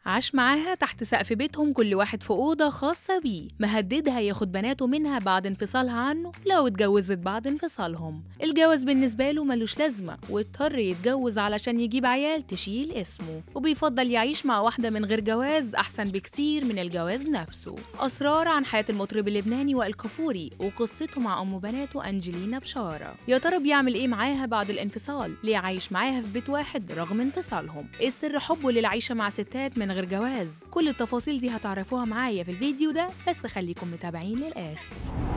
عاش معاها تحت سقف بيتهم كل واحد في أوضة خاصة بيه مهددها ياخد بناته منها بعد انفصالها عنه لو اتجوزت بعد انفصالهم الجواز بالنسبة له ملوش لازمة واضطر يتجوز علشان يجيب عيال تشيل اسمه وبيفضل يعيش مع واحدة من غير جواز أحسن بكتير من الجواز نفسه أسرار عن حياة المطرب اللبناني وائل كفوري وقصته مع أم بناته أنجلينا بشارة يا ترى بيعمل إيه معاها بعد الانفصال ليه عايش معاها في بيت واحد رغم انفصالهم إيه سر حبه للعيشة مع ستات من غير جواز كل التفاصيل دي هتعرفوها معايا في الفيديو ده بس خليكم متابعين للآخر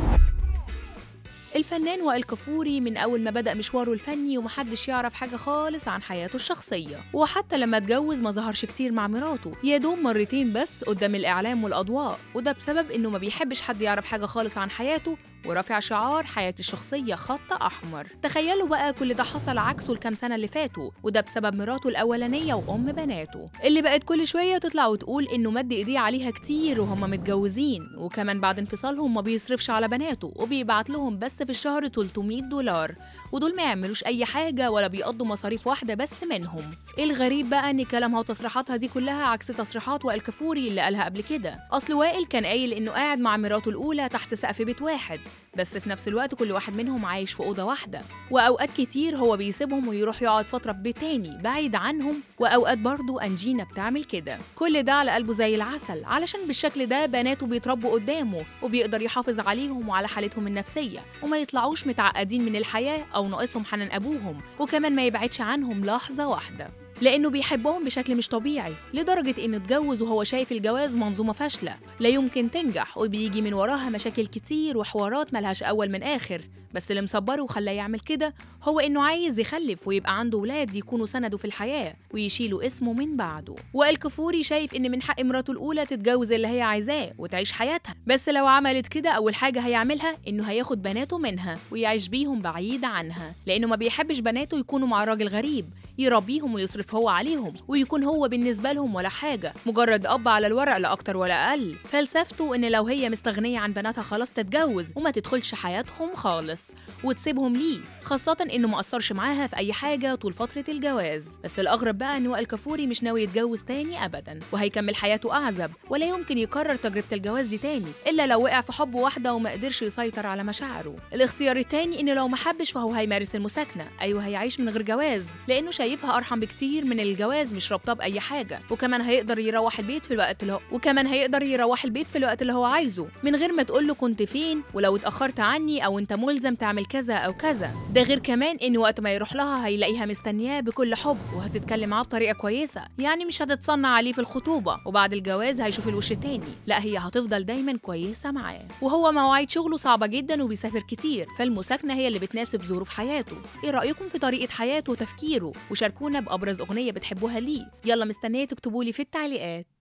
الفنان وائل كفوري من أول ما بدأ مشواره الفني ومحدش يعرف حاجة خالص عن حياته الشخصية وحتى لما اتجوز ما ظهرش كتير مع مراته يا دوب مرتين بس قدام الإعلام والأضواء وده بسبب إنه ما بيحبش حد يعرف حاجة خالص عن حياته ورافع شعار حياتي الشخصية خط أحمر تخيلوا بقى كل ده حصل عكسه الكام سنة اللي فاتوا وده بسبب مراته الأولانية وأم بناته اللي بقت كل شوية تطلع وتقول إنه مد إيديه عليها كتير وهم متجوزين وكمان بعد انفصالهم ما بيصرفش على بناته وبيبعت لهم بس في الشهر 300 دولار ودول ما يعملوش أي حاجة ولا بيقضوا مصاريف واحدة بس منهم الغريب بقى إن كلامها وتصريحاتها دي كلها عكس تصريحات وائل كفوري اللي قالها قبل كده أصل وائل كان قايل إنه قاعد مع مراته الأولى تحت سقف بيت واحد بس في نفس الوقت كل واحد منهم عايش في أوضة واحدة وأوقات كتير هو بيسيبهم ويروح يقعد فترة في بيت تاني بعيد عنهم وأوقات برضه أنجينا بتعمل كده كل ده على قلبه زي العسل علشان بالشكل ده بناته بيتربوا قدامه وبيقدر يحافظ عليهم وعلى حالتهم النفسية وما يطلعوش متعقدين من الحياة أو ناقصهم حنان أبوهم وكمان ما يبعدش عنهم لحظة واحدة لأنه بيحبهم بشكل مش طبيعي لدرجة إنه اتجوز وهو شايف الجواز منظومة فاشلة لا يمكن تنجح وبيجي من وراها مشاكل كتير وحوارات ملهاش أول من آخر بس اللي مصبره وخلاه يعمل كده هو إنه عايز يخلف ويبقى عنده ولاد يكونوا سنده في الحياة ويشيلوا اسمه من بعده وائل كفوري شايف إن من حق مراته الأولى تتجوز اللي هي عايزاه وتعيش حياتها بس لو عملت كده أول حاجة هيعملها إنه هياخد بناته منها ويعيش بيهم بعيد عنها لأنه ما بيحبش بناته يكونوا مع راجل غريب يربيهم ويصرف هو عليهم ويكون هو بالنسبة لهم ولا حاجة مجرد أب على الورق لا أكتر ولا أقل فلسفته إن لو هي مستغنية عن بناتها خلاص تتجوز وما تدخلش حياتهم خالص وتسيبهم ليه خاصة إنه ما قصرش معاها في أي حاجة طول فترة الجواز بس الأغرب بقى إن وائل كفوري مش ناوي يتجوز تاني أبدا وهيكمل حياته أعزب ولا يمكن يكرر تجربة الجواز دي تاني إلا لو وقع في حب واحدة وما قدرش يسيطر على مشاعره الاختيار التاني إنه لو ما حبش فهو هيمارس المساكنة أيوه هيعيش من غير جواز لأنه شايفها أرحم بكتير من الجواز مش رابطاه بأي حاجة وكمان هيقدر يروح البيت في الوقت اللي هو وكمان هيقدر يروح البيت في الوقت اللي هو عايزه من غير ما تقول له كنت فين ولو اتأخرت عني أو أنت ملزم تعمل كذا أو كذا ده غير كمان إن وقت ما يروح لها هيلاقيها مستنياه بكل حب وهتتكلم معاه بطريقة كويسة يعني مش هتتصنع عليه في الخطوبة وبعد الجواز هيشوف الوش التاني لا هي هتفضل دايما كويسة معاه وهو مواعيد شغله صعبة جدا وبيسافر كتير فالمساكنة هي اللي بتناسب ظروف حياته إيه رأيكم في طريقة حياته وتفكيره وشاركونا بأبرز أغنية بتحبوها ليه يلا مستنية تكتبولي في التعليقات